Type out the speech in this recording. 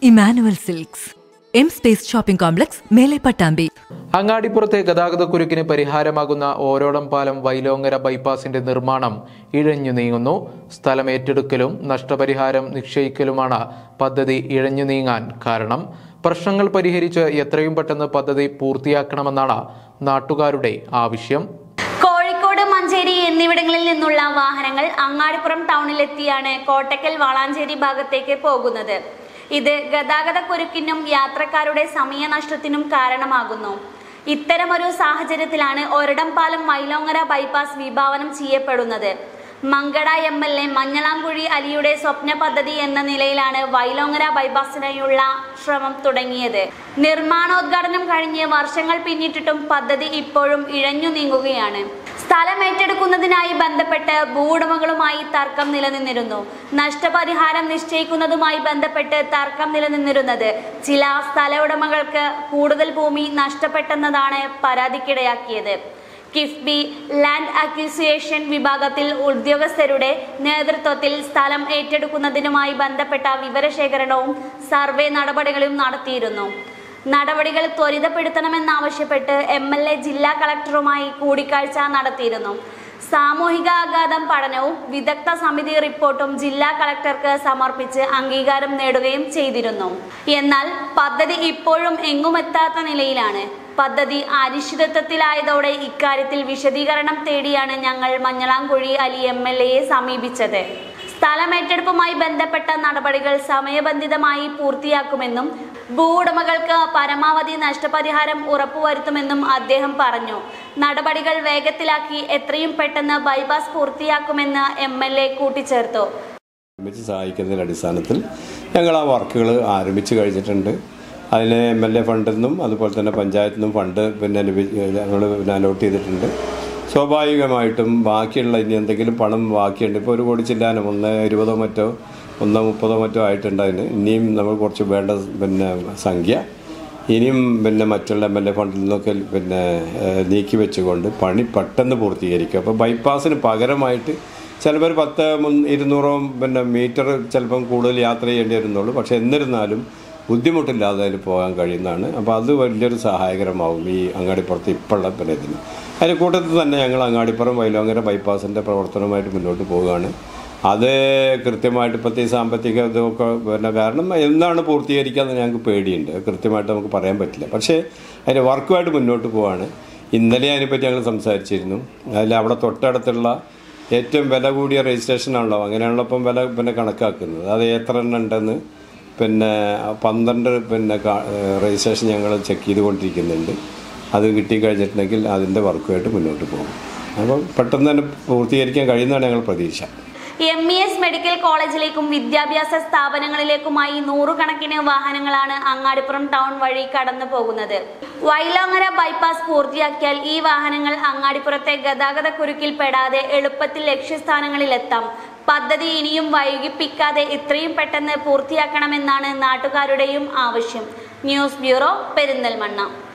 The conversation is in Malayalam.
Emmanuel silks M space shopping complex മേലെ പട്ടാമ്പി അങ്ങാടിപ്പുറത്തെ ഗതാഗതക്കുരുക്കിന് പരിഹാരമാകുന്ന ഓരോളം പാലം വൈലോങ്ങര ബൈപ്പാസിന്റെ നിർമ്മാണം ഇഴഞ്ഞു നീങ്ങുന്നു സ്ഥലം ഏറ്റെടുക്കലും നഷ്ടപരിഹാരം നിശ്ചയിക്കലുമാണ് പദ്ധതി ഇഴഞ്ഞു നീങ്ങാൻ കാരണം പ്രശ്നങ്ങൾ പരിഹരിച്ച് എത്രയും പെട്ടെന്ന് പദ്ധതി പൂർത്തിയാക്കണമെന്നാണ് നാട്ടുകാരുടെ ആവശ്യം കോഴിക്കോട് മഞ്ചേരി എന്നിവിടങ്ങളിൽ നിന്നുള്ള വാഹനങ്ങൾ അങ്ങാടിപ്പുറം ടൗണിലെത്തിയാണ് കോട്ടക്കൽ വളാഞ്ചേരി ഭാഗത്തേക്ക് പോകുന്നത് ഇത് ഗതാഗതക്കുരുക്കിനും യാത്രക്കാരുടെ സമയനഷ്ടത്തിനും കാരണമാകുന്നു ഇത്തരമൊരു സാഹചര്യത്തിലാണ് ഒരിടം പാലം വൈലോങ്ങര ബൈപ്പാസ് വിഭാവനം ചെയ്യപ്പെടുന്നത് Mankada M L A Manjalamkuzhi അലിയുടെ സ്വപ്ന പദ്ധതി എന്ന നിലയിലാണ് വൈലോങ്ങര ബൈപ്പാസിനായുള്ള ശ്രമം തുടങ്ങിയത് നിർമ്മാണോദ്ഘാടനം കഴിഞ്ഞ് വർഷങ്ങൾ പിന്നിട്ടിട്ടും പദ്ധതി ഇപ്പോഴും ഇഴഞ്ഞു നീങ്ങുകയാണ് സ്ഥലം ഏറ്റെടുക്കുന്നതിനായി ബന്ധപ്പെട്ട് ഭൂവുടമകളുമായി തർക്കം നിലനിന്നിരുന്നു നഷ്ടപരിഹാരം നിശ്ചയിക്കുന്നതുമായി ബന്ധപ്പെട്ട് തർക്കം നിലനിന്നിരുന്നത് ചില സ്ഥല ഉടമകൾക്ക് കൂടുതൽ ഭൂമി നഷ്ടപ്പെട്ടെന്നതാണ് പരാതിക്കിടയാക്കിയത് കിഫ്ബി ലാൻഡ് അക്വിസിയേഷൻ വിഭാഗത്തിൽ ഉദ്യോഗസ്ഥരുടെ നേതൃത്വത്തിൽ സ്ഥലം ഏറ്റെടുക്കുന്നതിനുമായി ബന്ധപ്പെട്ട വിവരശേഖരണവും സർവേ നടപടികളും നടത്തിയിരുന്നു നടപടികൾ ത്വരിതപ്പെടുത്തണമെന്നാവശ്യപ്പെട്ട് എം എൽ എ ജില്ലാ കളക്ടറുമായി കൂടിക്കാഴ്ച നടത്തിയിരുന്നു സാമൂഹിക ആഘാതം പഠനവും വിദഗ്ധ സമിതി റിപ്പോർട്ടും ജില്ലാ കളക്ടർക്ക് സമർപ്പിച്ച് അംഗീകാരം നേടുകയും ചെയ്തിരുന്നു എന്നാൽ പദ്ധതി ഇപ്പോഴും എങ്ങുമെത്താത്ത നിലയിലാണ് പദ്ധതി അനിശ്ചിതത്വത്തിലായതോടെ ഇക്കാര്യത്തിൽ വിശദീകരണം തേടിയാണ് ഞങ്ങൾ മഞ്ഞളാംകുഴി അലി എം എൽ എയെ സമീപിച്ചത് സ്ഥലമേറ്റെടുപ്പുമായി ബന്ധപ്പെട്ട നടപടികൾ സമയബന്ധിതമായി പൂർത്തിയാക്കുമെന്നും ഭൂവുടമകൾക്ക് പരമാവധി നഷ്ടപരിഹാരം ഉറപ്പുവരുത്തുമെന്നും അദ്ദേഹം പറഞ്ഞു നടപടികൾ വേഗത്തിലാക്കി എത്രയും പെട്ടെന്ന് ബൈപ്പാസ് പൂർത്തിയാക്കുമെന്ന് എം എൽ എ കൂട്ടിച്ചേർത്തു ഒരുമിച്ച് സഹായിക്കുന്നതിൻ്റെ അടിസ്ഥാനത്തിൽ ഞങ്ങൾ ആ വർക്കുകൾ ആരംഭിച്ചു കഴിഞ്ഞിട്ടുണ്ട് അതിന് എം എൽ എ ഫണ്ടിൽ നിന്നും അതുപോലെ തന്നെ പഞ്ചായത്തിൽ നിന്നും ഫണ്ട് പിന്നെ ഞങ്ങൾ പിന്നെ അലോട്ട് ചെയ്തിട്ടുണ്ട് സ്വാഭാവികമായിട്ടും ബാക്കിയുള്ള ഇനി എന്തെങ്കിലും പണം ബാക്കിയുണ്ട് ഇപ്പോൾ ഒരു കോടി ചില്ലാനം ഒന്ന് ഇരുപതോ മറ്റോ ഒന്നോ മുപ്പതോ മറ്റോ ആയിട്ടുണ്ട് അതിന് ഇനിയും നമ്മൾ കുറച്ച് വേണ്ട പിന്നെ സംഖ്യ ഇനിയും പിന്നെ മറ്റുള്ള എം എൽ എ ഫണ്ടിൽ നിന്നൊക്കെ പിന്നെ ഏഹ്, നീക്കി വെച്ചുകൊണ്ട് പണി പെട്ടെന്ന് പൂർത്തീകരിക്കും അപ്പോൾ ബൈപ്പാസിന് പകരമായിട്ട് ചിലപ്പോൾ ഒരു പത്ത് മുൻ- ഇരുന്നൂറോ പിന്നെ മീറ്റർ ചിലപ്പം കൂടുതൽ യാത്ര ചെയ്യേണ്ടി വരുന്നുള്ളൂ പക്ഷേ എന്നിരുന്നാലും ബുദ്ധിമുട്ടില്ലാതെ അതിൽ പോകാൻ കഴിയുന്നതാണ് അപ്പോൾ അത് വലിയൊരു സഹായകരമാവും ഈ അങ്ങാടിപ്പുറത്ത് ഇപ്പോഴുള്ള പിന്നെ ഇതിന് അതിന് കൂട്ടത്തിൽ തന്നെ ഞങ്ങൾ അങ്ങാടിപ്പുറം വൈലോങ്ങര ബൈപ്പാസിൻ്റെ പ്രവർത്തനവുമായിട്ട് മുന്നോട്ട് പോവുകയാണ് അത് കൃത്യമായിട്ട് ഇപ്പോഴത്തെ ഈ സാമ്പത്തിക ഇതൊക്കെ പിന്നെ കാരണം എന്നാണ് പൂർത്തീകരിക്കാന്ന് ഞങ്ങൾക്ക് പേടിയുണ്ട് അത് കൃത്യമായിട്ട് നമുക്ക് പറയാൻ പറ്റില്ല പക്ഷേ അതിൻ്റെ വർക്കുമായിട്ട് മുന്നോട്ട് പോവാണ് ഇന്നലെ അതിനെപ്പറ്റി ഞങ്ങൾ സംസാരിച്ചിരുന്നു അതിൽ അവിടെ തൊട്ടടുത്തുള്ള ഏറ്റവും വില കൂടിയ രജിസ്ട്രേഷനാണല്ലോ അങ്ങനെയാണല്ലോ ഇപ്പം വില പിന്നെ കണക്കാക്കുന്നത് അത് എത്ര എണ്ണം ഉണ്ടെന്ന് പിന്നെ പന്ത്രണ്ട് പിന്നെ കാ- ഏഹ് രജിസ്ട്രേഷൻ ഞങ്ങൾ ചെക്ക് ചെയ്തുകൊണ്ടിരിക്കുന്നുണ്ട് അത് കിട്ടിക്കഴിഞ്ഞിട്ടുണ്ടെങ്കിൽ അതിൻ്റെ വർക്കുമായിട്ട് മുന്നോട്ട് പോകും അപ്പം പെട്ടെന്ന് തന്നെ പൂർത്തീകരിക്കാൻ കഴിയുന്നതാണ് ഞങ്ങൾ പ്രതീക്ഷ എം ഇ എസ് മെഡിക്കൽ കോളേജിലേക്കും വിദ്യാഭ്യാസ സ്ഥാപനങ്ങളിലേക്കുമായി നൂറുകണക്കിന് വാഹനങ്ങളാണ് അങ്ങാടിപ്പുറം ടൗൺ വഴി കടന്നു പോകുന്നത് വൈലോങ്ങര ബൈപ്പാസ് പൂർത്തിയാക്കിയാൽ ഈ വാഹനങ്ങൾ അങ്ങാടിപ്പുറത്തെ ഗതാഗത കുരുക്കിൽ പെടാതെ എളുപ്പത്തിൽ ലക്ഷ്യസ്ഥാനങ്ങളിലെത്താം പദ്ധതി ഇനിയും വൈകിപ്പിക്കാതെ എത്രയും പെട്ടെന്ന് പൂർത്തിയാക്കണമെന്നാണ് നാട്ടുകാരുടെയും ആവശ്യം ന്യൂസ് ബ്യൂറോ പെരിന്തൽമണ്ണ